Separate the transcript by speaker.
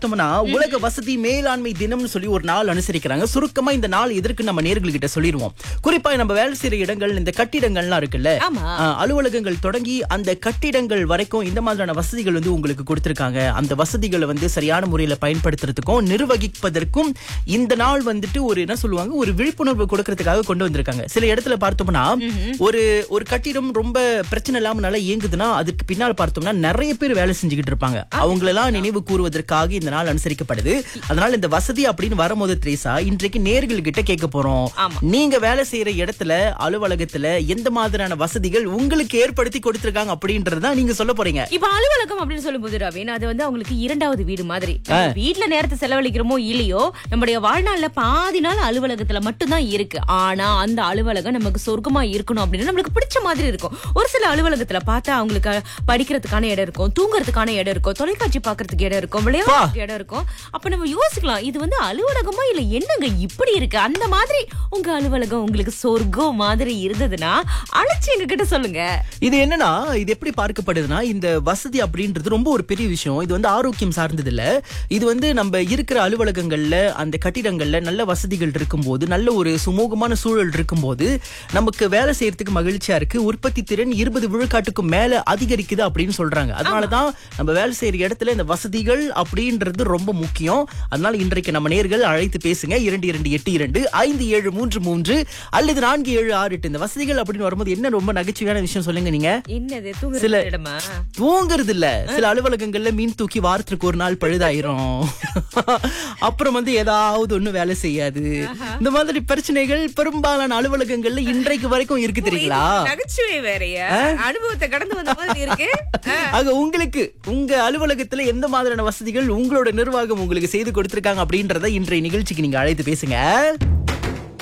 Speaker 1: பார்த்தோம்னா உலக வசதி மேலாண்மை தினம்னு சொல்லி ஒரு நாள் அனுசரிக்கிறாங்க சுருக்கமா இந்த நாள் எதற்கு நம்ம நேர்கள் கிட்ட சொல்லிடுவோம் குறிப்பா நம்ம வேலை செய்யற இடங்கள் இந்த கட்டிடங்கள்லாம் இருக்குல்ல
Speaker 2: ஆமா.
Speaker 1: ஆஹ், அலுவலகங்கள் தொடங்கி அந்த கட்டிடங்கள் வரைக்கும் இந்த மாதிரியான வசதிகள் வந்து உங்களுக்கு கொடுத்திருக்காங்க அந்த வசதிகளை வந்து சரியான முறையில பயன்படுத்துறதுக்கும் நிர்வகிப்பதற்கும் இந்த நாள் வந்துட்டு ஒரு என்ன சொல்லுவாங்க ஒரு விழிப்புணர்வு கொடுக்கறதுக்காக கொண்டு வந்திருக்காங்க சில இடத்துல பார்த்தோம்னா ஒரு ஒரு கட்டிடம் ரொம்ப பிரச்சனை இல்லாம நல்லா இயங்குதுன்னா அதுக்கு பின்னால் பார்த்தோம்னா நிறைய பேர் வேலை செஞ்சுக்கிட்டு இருப்பாங்க அவங்களெல்லாம் நினைவு கூறுவதற்காக இந்த நாள் அனுசரிக்கப்படுது அதனால இந்த வசதி அப்படின்னு வரும்போது த்ரேசா இன்றைக்கு நேர்கள் கிட்ட கேட்க போறோம்
Speaker 2: ஆமா.
Speaker 1: நீங்க வேலை செய்யற இடத்துல அலுவலகத்துல எந்த மாதிரியான வசதிகள் உங்களுக்கு ஏற்படுத்தி கொடுத்திருக்காங்க அப்படின்றதுதான் நீங்க சொல்ல போறீங்க
Speaker 2: இப்ப அலுவலகம் அப்படின்னு சொல்லும்போது ரவீன் அது வந்து அவங்களுக்கு இரண்டாவது வீடு மாதிரி நம்ம வீட்ல நேரத்தை செலவழிக்கிறோமோ இல்லையோ நம்முடைய வாழ்நாள்ல பாதி நாள் அலுவலகத்துல மட்டும்தான் இருக்கு ஆனா அந்த அலுவலகம் நமக்கு சொர்க்கமா இருக்கணும் அப்படின்னு நம்மளுக்கு பிடிச்ச மாதிரி இருக்கும் ஒரு சில அலுவலகத்துல பார்த்தா அவங்களுக்கு படிக்கிறதுக்கான இடம் இருக்கும் தூங்குறதுக்கான இடம் இருக்கும் தொலைக்காட்சி பாக்குறதுக்கு இடம் இருக்கும் விளையாடுறதுக்கு இடம் இருக்கும் அப்ப நம்ம யோசிக்கலாம் இது வந்து அலுவலகமா இல்ல என்னங்க இப்படி இருக்கு அந்த மாதிரி உங்க அலுவலகம் உங்களுக்கு சொர்க்கம் மாதிரி இருந்ததுன்னா அழைச்சு எங்க கிட்ட சொல்லுங்க
Speaker 1: இது என்னன்னா இது எப்படி பார்க்கப்படுதுன்னா இந்த வசதி அப்படின்றது ரொம்ப ஒரு பெரிய விஷயம் இது வந்து ஆரோக்கியம் சார்ந்தது இல்ல இது வந்து நம்ம இருக்கிற அலுவலகங்கள்ல அந்த கட்டிடங்கள்ல நல்ல வசதிகள் இருக்கும்போது நல்ல ஒரு சுமூகமான சூழல் இருக்கும்போது நமக்கு வேலை செய்யறதுக்கு மகிழ்ச்சியா இருக்கு உற்பத்தி திறன் இருபது விழுக்காட்டுக்கும் மேல அதிகரிக்குது அப்படின்னு சொல்றாங்க அதனாலதான் நம்ம வேலை செய்யற இடத்துல இந்த வசதிகள் அப்படின்றது ரொம்ப முக்கியம் அதனால இன்றைக்கு நம்ம நேர்கள் அழைத்து பேசுங்க இரண்டு இரண்டு எட்டு இரண்டு ஐந்து ஏழு மூன்று மூன்று அல்லது நான்கு ஏழு ஆறு எட்டு இந்த வசதிகள் அப்படின்னு வரும்போது என்ன ரொம்ப நகைச்சுவையான விஷயம் சொல்லுங்க நீங்க
Speaker 2: என்னது தூங்குற
Speaker 1: சில-
Speaker 2: இடமா
Speaker 1: தூங்குறது இல்ல சில அலுவலகங்கள்ல மீன் தூக்கி வாரத்துக்கு ஒரு நாள் பழுதாயிரும் அப்புறம் வந்து ஏதாவது ஒண்ணு வேலை செய்யாது இந்த மாதிரி பிரச்சனைகள் பெரும்பாலான அலுவலகங்கள்ல இன்றைக்கு வரைக்கும் இருக்கு தெரியுங்களா
Speaker 2: நகைச்சுவை வேறயா அனுபவத்தை கடந்து வந்த மாதிரி இருக்கு
Speaker 1: ஆக உங்களுக்கு உங்க அலுவலகத்துல எந்த மாதிரியான வசதிகள் உங்களோட நிர்வாகம் உங்களுக்கு செய்து கொடுத்திருக்காங்க அப்படின்றத இன்றைய நிகழ்ச்சிக்கு நீங்க அழைத்து பேசுங்க